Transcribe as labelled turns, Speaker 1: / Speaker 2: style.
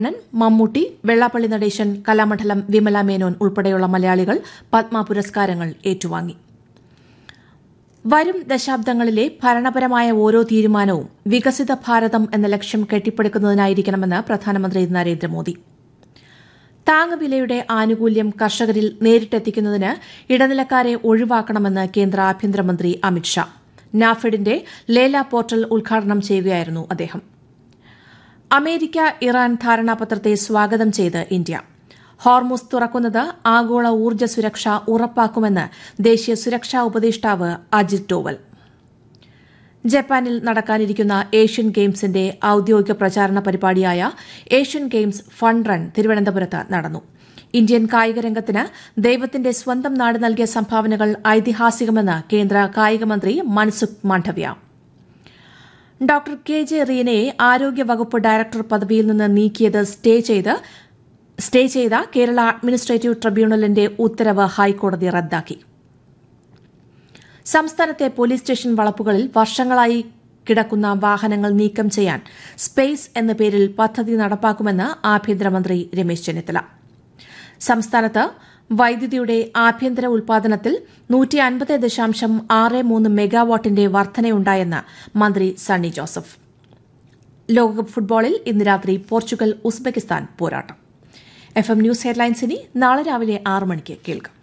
Speaker 1: കണ്ണൻ മമ്മൂട്ടി വെള്ളാപ്പള്ളി നടേശൻ കലാമണ്ഡലം വിമല മേനോൻ ഉൾപ്പെടെയുള്ള മലയാളികൾ പത്മ പുരസ്കാരങ്ങൾ ഏറ്റുവാങ്ങി വരും ദശാബ്ദങ്ങളിലെ ഭരണപരമായ ഓരോ തീരുമാനവും വികസിത ഭാരതം എന്ന ലക്ഷ്യം കെട്ടിപ്പടുക്കുന്നതിനായിരിക്കണമെന്ന് പ്രധാനമന്ത്രി നരേന്ദ്രമോദി താങ്ങുവിലയുടെ ആനുകൂല്യം കർഷകരിൽ നേരിട്ടെത്തിക്കുന്നതിന് ഇടനിലക്കാരെ ഒഴിവാക്കണമെന്ന് കേന്ദ്ര ആഭ്യന്തരമന്ത്രി അമിത്ഷാ നാഫെഡിന്റെ ലേല പോർട്ടൽ ഉദ്ഘാടനം ചെയ്യുകയായിരുന്നു അദ്ദേഹം അമേരിക്ക ഇറാൻ ധാരണാപത്രത്തെ സ്വാഗതം ചെയ്ത് ഇന്ത്യ ഹോർമുസ് തുറക്കുന്നത് ആഗോള ഊർജ്ജ സുരക്ഷ ഉറപ്പാക്കുമെന്ന് ദേശീയ സുരക്ഷാ ഉപദേഷ്ടാവ് അജിത് ഡോവൽ ജപ്പാനിൽ നടക്കാനിരിക്കുന്ന ഏഷ്യൻ ഗെയിംസിന്റെ ഔദ്യോഗിക പ്രചാരണ പരിപാടിയായ ഏഷ്യൻ ഗെയിംസ് ഫണ്ട് റൺ തിരുവനന്തപുരത്ത് നടന്നു ഇന്ത്യൻ കായിക രംഗത്തിന് ദൈവത്തിന്റെ സ്വന്തം നാട് നൽകിയ സംഭാവനകൾ ഐതിഹാസികമെന്ന് കേന്ദ്ര കായികമന്ത്രി Mansukh Mandaviya doctor K J റീനയെ ആരോഗ്യവകുപ്പ് ഡയറക്ടർ പദവിയിൽ നിന്ന് നീക്കിയത് സ്റ്റേ ചെയ്ത് സ്റ്റേ ചെയ്ത കേരള അഡ്മിനിസ്ട്രേറ്റീവ് ട്രിബ്യൂണലിന്റെ ഉത്തരവ് ഹൈക്കോടതി റദ്ദാക്കി സംസ്ഥാനത്തെ പോലീസ് സ്റ്റേഷൻ വളപ്പുകളിൽ വർഷങ്ങളായി കിടക്കുന്ന വാഹനങ്ങൾ നീക്കം ചെയ്യാൻ സ്പേസ് എന്ന പേരിൽ പദ്ധതി നടപ്പാക്കുമെന്ന് ആഭ്യന്തരമന്ത്രി രമേശ് ചെന്നിത്തല സംസ്ഥാനത്ത് വൈദ്യുതിയുടെ ആഭ്യന്തര ഉൽപാദനത്തിൽ നൂറ്റി അൻപത് ദശാംശം ആറ് മൂന്ന് മെഗാവാട്ടിന്റെ വർധനയുണ്ടായെന്ന് മന്ത്രി സണ്ണി ജോസഫ് ലോകകപ്പ് ഫുട്ബോളിൽ ഇന്ന് രാത്രി പോർച്ചുഗൽ ഉസ്ബെക്കിസ്ഥാൻ പോരാട്ടം എഫ് എം ന്യൂസ് ഹെഡ്ലൈൻസിനി നാളെ രാവിലെ ആറ് മണിക്ക് കേൾക്കാം